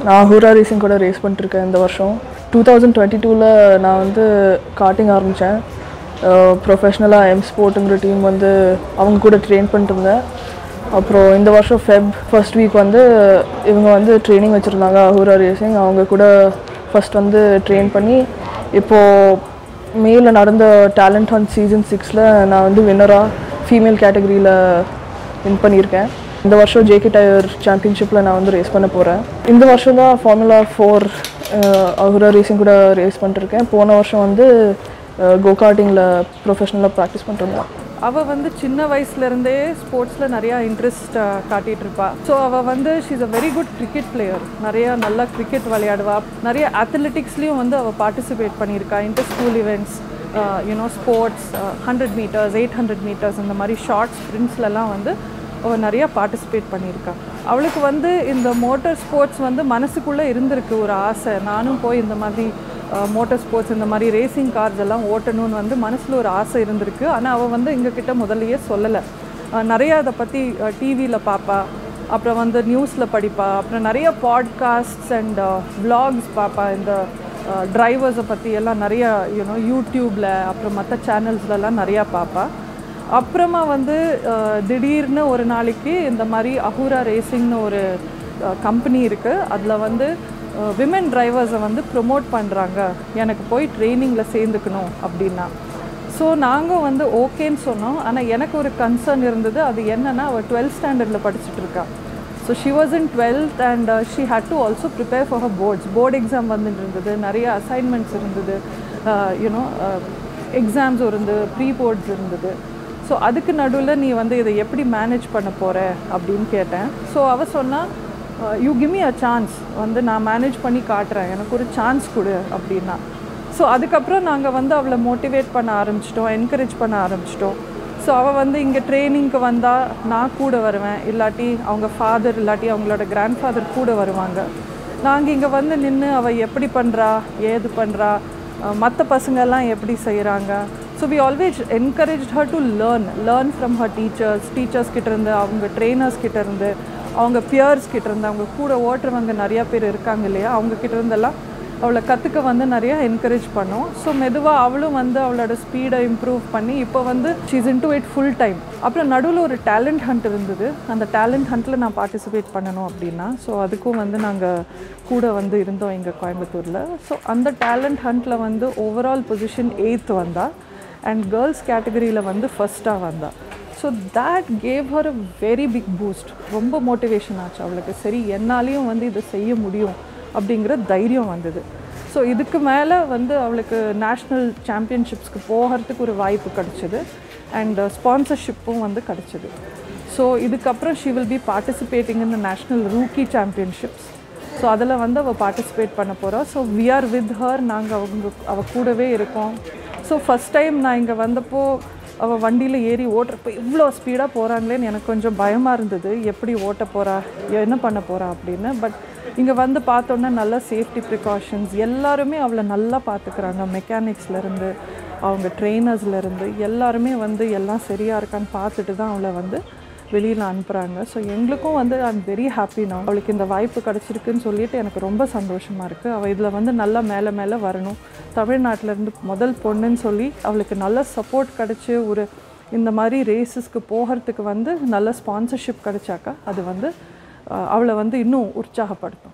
நான் ஹூரா ரேசிங் கூட ரேஸ் பண்ணிட்டுருக்கேன் இந்த வருஷம் டூ தௌசண்ட் டுவெண்ட்டி டூவில் நான் வந்து காட்டிங் ஆரம்பித்தேன் ப்ரொஃபஷ்னலாக எம் ஸ்போர்ட்டுங்கிற டீம் வந்து அவங்க கூட ட்ரெயின் பண்ணிட்டு இருந்தேன் அப்புறம் இந்த வருஷம் ஃபெப் ஃபர்ஸ்ட் வீக் வந்து இவங்க வந்து ட்ரைனிங் வச்சுருந்தாங்க ஹூரா ரேசிங் அவங்க கூட ஃபர்ஸ்ட் வந்து ட்ரெயின் பண்ணி இப்போது மேல நடந்த டேலண்ட் ஹண்ட் சீசன் சிக்ஸில் நான் வந்து வின்னராக ஃபீமேல் கேட்டகரியில் வின் பண்ணியிருக்கேன் இந்த வருஷம் ஜேகே டயர் சாம்பியன்ஷிப்பில் நான் வந்து ரேஸ் பண்ண போகிறேன் இந்த வருஷம் தான் ஃபார்முலா ஃபோர் அஹுரா ரேசிங் கூட ரேஸ் பண்ணிட்டுருக்கேன் போன வருஷம் வந்து கோகார்டிங்கில் ப்ரொஃபஷ்னலாக ப்ராக்டிஸ் பண்ணிருந்தேன் அவள் வந்து சின்ன வயசுலேருந்தே ஸ்போர்ட்ஸில் நிறையா இன்ட்ரெஸ்ட் காட்டிகிட்டு இருப்பா ஸோ அவள் வந்து she's a very good cricket player நிறையா நல்லா கிரிக்கெட் விளையாடுவா நிறைய அத்லெட்டிக்ஸ்லேயும் வந்து அவள் பார்ட்டிசிபேட் பண்ணியிருக்கா inter school events you know sports hundred metres eight hundred metres இந்த மாதிரி ஷார்ட் ஸ்ப்ரிண்ட்ஸ்லலாம் வந்து அவள் நிறையா பார்ட்டிசிபேட் பண்ணியிருக்கா அவளுக்கு வந்து இந்த மோட்டார் ஸ்போர்ட்ஸ் வந்து மனசுக்குள்ளே இருந்திருக்கு ஒரு ஆசை நானும் போய் இந்த மாதிரி மோட்டார் ஸ்போர்ட்ஸ் இந்த மாதிரி ரேசிங் கார்ஸ் எல்லாம் ஓட்டணும்னு வந்து மனசில் ஒரு ஆசை இருந்திருக்கு ஆனால் அவள் வந்து எங்ககிட்ட முதல்லையே சொல்லலை நிறையா அதை பற்றி டிவியில் பார்ப்பா அப்புறம் வந்து நியூஸில் படிப்பா அப்புறம் நிறைய பாட்காஸ்ட்ஸ் அண்ட் vlogs பார்ப்பா இந்த டிரைவர்ஸை பற்றி எல்லாம் நிறையா யூனோ யூடியூப்பில் அப்புறம் மற்ற சேனல்ஸ்லலாம் நிறையா பார்ப்பா அப்புறமா வந்து அஹ், திடீர்னு ஒரு நாளைக்கு இந்த மாதிரி அஹூரா ரேசிங்னு ஒரு கம்பெனி இருக்குது அதில் வந்து விமன் டிரைவர்ஸை வந்து ப்ரொமோட் பண்ணுறாங்க எனக்கு போய் ட்ரைனிங்கில் சேர்ந்துக்கணும் அப்படின்னா ஸோ நாங்கள் வந்து ஓகேன்னு சொன்னோம் ஆனால் எனக்கு ஒரு கன்சர்ன் இருந்தது அது என்னன்னா அவள் டுவெல்த் ஸ்டாண்டர்டில் படிச்சுட்டு இருக்கா so she was in twelfth and she had to also prepare for her boards board exam வந்துட்டு இருந்தது நிறைய அசைன்மெண்ட்ஸ் இருந்தது யூனோ எக்ஸாம்ஸ் இருந்தது ப்ரீ போர்ட்ஸ் இருந்தது ஸோ அதுக்கு நடுவில் நீ வந்து இதை எப்படி மேனேஜ் பண்ண போகிற அப்படின்னு கேட்டேன் ஸோ அவள் சொன்னா you give me a chance வந்து நான் மேனேஜ் பண்ணி காட்டுறேன் எனக்கு ஒரு சான்ஸ் கொடு அப்படின்னா ஸோ அதுக்கப்புறம் நாங்கள் வந்து அவளை மோட்டிவேட் பண்ண ஆரம்பிச்சிட்டோம் என்கரேஜ் பண்ண ஆரம்பிச்சிட்டோம் ஸோ அவள் வந்து இங்கே ட்ரைனிங்க்கு வந்தால் நான் கூட வருவேன் இல்லாட்டி அவங்க ஃபாதர் இல்லாட்டி அவங்களோட கிராண்ட் ஃபாதர் கூட வருவாங்க நாங்கள் இங்கே வந்து நின்று அவள் எப்படி பண்ணுறா ஏது பண்ணுறா மற்ற பசங்கெல்லாம் எப்படி செய்கிறாங்க so we always encourage her to learn learn from her teachers teachers கிட்ட இருந்து அவங்க ட்ரெயினர்ஸ் கிட்ட இருந்து அவங்க பியர்ஸ் கிட்ட இருந்து அவங்க கூட ஓட்டுறவங்க நிறையா பேர் இருக்காங்க இல்லையா அவங்க கிட்ட இருந்தெல்லாம் அவளை கற்றுக்க வந்து நிறையா என்கரேஜ் பண்ணோம் ஸோ மெதுவாக அவளும் வந்து அவளோட ஸ்பீடை இம்ப்ரூவ் பண்ணி இப்போ வந்து she's into it full time அப்புறம் நடுவில் ஒரு டேலண்ட் ஹண்ட் இருந்தது அந்த டேலண்ட் ஹண்ட்டில் நான் பார்ட்டிசிபேட் பண்ணணும் அப்படின்னா ஸோ அதுக்கும் வந்து நாங்கள் கூட வந்து இருந்தோம் இங்கே கோயம்புத்தூரில் ஸோ அந்த டேலண்ட் ஹண்ட்டில் வந்து ஓவரால் பொசிஷன் எயித் வந்தா அண்ட் கேர்ள்ஸ் கேட்டகரியில் வந்து ஃபஸ்ட்டாக வந்தா so that gave her a very big boost ரொம்ப மோட்டிவேஷன் ஆச்சு அவளுக்கு சரி என்னாலையும் வந்து இதை செய்ய முடியும் அப்படிங்கிற தைரியம் வந்தது ஸோ இதுக்கு மேலே வந்து அவளுக்கு நேஷ்னல் சாம்பியன்ஷிப்ஸ்க்கு போகிறதுக்கு ஒரு வாய்ப்பு கிடச்சிது அண்ட் ஸ்பான்சர்ஷிப்பும் வந்து கிடச்சிது ஸோ இதுக்கப்புறம் she will be participating in the national rookie championships so அதில் வந்து அவள் பார்ட்டிசிபேட் பண்ண போகிறா so we are with her நாங்கள் அவங்க அவள் கூடவே இருக்கோம் ஸோ ஃபஸ்ட் டைம் நான் இங்கே வந்தப்போ அவள் வண்டியில் ஏறி ஓட்டுறப்போ இவ்வளோ ஸ்பீடாக போகிறாங்களேன்னு எனக்கு கொஞ்சம் பயமாக இருந்தது எப்படி ஓட்ட போகிறா என்ன பண்ண போகிறா அப்படின்னு பட் இங்கே வந்து பார்த்தோன்னே நல்ல சேஃப்டி ப்ரிகாஷன்ஸ் எல்லாருமே அவளை நல்லா பார்த்துக்கிறாங்க மெக்கானிக்ஸ்லேருந்து அவங்க ட்ரெயினர்ஸ்லேருந்து எல்லாருமே வந்து எல்லாம் சரியாக இருக்கான்னு பார்த்துட்டு தான் அவளை வந்து வெளியில் அனுப்புகிறாங்க ஸோ எங்களுக்கும் வந்து ஐம் வெரி ஹாப்பி நான் அவளுக்கு இந்த வாய்ப்பு கிடச்சிருக்குன்னு சொல்லிட்டு எனக்கு ரொம்ப சந்தோஷமாக இருக்குது அவள் இதில் வந்து நல்லா மேலே மேலே வரணும் தமிழ்நாட்டிலேருந்து முதல் பொண்ணுன்னு சொல்லி அவளுக்கு நல்ல சப்போர்ட் கிடச்சி ஒரு இந்த மாதிரி ரேசஸ்க்கு போகிறதுக்கு வந்து நல்ல ஸ்பான்சர்ஷிப் கிடைச்சாக்கா அது வந்து அஹ், அவளை வந்து இன்னும் உற்சாகப்படுத்தும்